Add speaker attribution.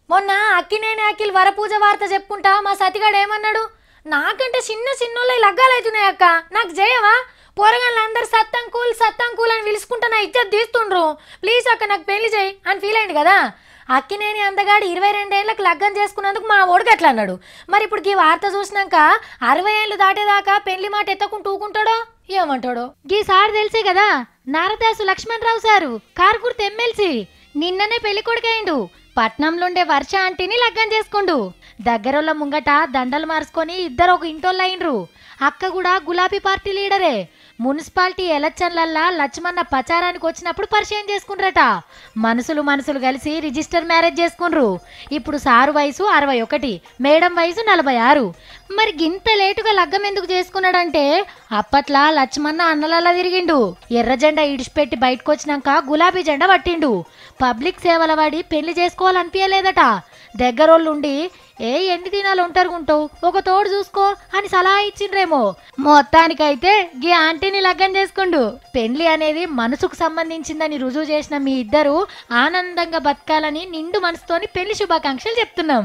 Speaker 1: మొన్న అక్కినేని అఖిల్ వరపూజ వార్త చెప్పుకుంటా మా సతిగాడు ఏమన్నాడు నాకంటే చిన్న చిన్నోళ్ళ లగ్గాలవుతున్నాయి అక్క నాకు చేయవా పోరగాళ్ళు అందరు సత్తంకూల్ సత్తంకూల్ అని పిలుచుకుంటా నా ఇజ్జత్ తీస్తుండ్రు ప్లీజ్ అక్క నాకు పెళ్లి చేయి అని ఫీల్ అయింది కదా అక్కినేని అందగాడు ఇరవై రెండేళ్లకు లగ్గం చేసుకున్నందుకు మా ఓడికి అట్లా అన్నాడు మరి ఇప్పుడు ఈ వార్త చూసినాక అరవై ఏళ్ళు దాటేదాకా పెళ్లి మాట ఎత్తకుంటూ ఊకుంటాడో ఏమంటాడో
Speaker 2: గీసారి తెలిసే కదా నారదాసు లక్ష్మణరావు సారు కారుకుర్తి ఎమ్మెల్సీ నిన్ననే పెళ్లి కొడుకైండు పట్నంలోండే వర్ష ఆంటీని లగ్గం చేసుకుండు దగ్గరోళ్ళ ముంగట దండలు మార్చుకొని ఇద్దరు ఒక ఇంటోళ్ళు అయిండ్రు అక్క కూడా గులాబీ పార్టీ లీడరే మున్సిపాలిటీ ఎలక్షన్లల్లా లక్ష్మణ ప్రచారానికి వచ్చినప్పుడు పరిచయం చేసుకుండ్రట మనసులు మనసులు కలిసి రిజిస్టర్ మ్యారేజ్ చేసుకుండ్రు ఇప్పుడు సారు వయసు అరవై ఒకటి మేడం వయసు నలభై ఆరు మరి గింత లేటుగా లగ్గం ఎందుకు చేసుకున్నాడంటే అప్పట్లా లక్ష్మణ అన్నలల్లా తిరిగిండు ఎర్ర జెండా ఇడిచిపెట్టి బయటకు వచ్చినాక గులాబీ జెండా పట్టిండు పబ్లిక్ సేవల వాడి పెళ్లి చేసుకోవాలనిపించలేదట దగ్గరోళ్ళుండి ఏ ఎన్ని దినాలు ఒంటరుగుంటావు ఒక తోడు చూసుకో అని సలహా ఇచ్చిండ్రేమో మొత్తానికైతే గీ ఆంటీని లగ్గం చేసుకుండు పెళ్లి అనేది మనసుకు సంబంధించిందని రుజువు చేసిన మీ ఇద్దరు ఆనందంగా బతకాలని నిండు మనసుతోని పెళ్లి శుభాకాంక్షలు చెప్తున్నాం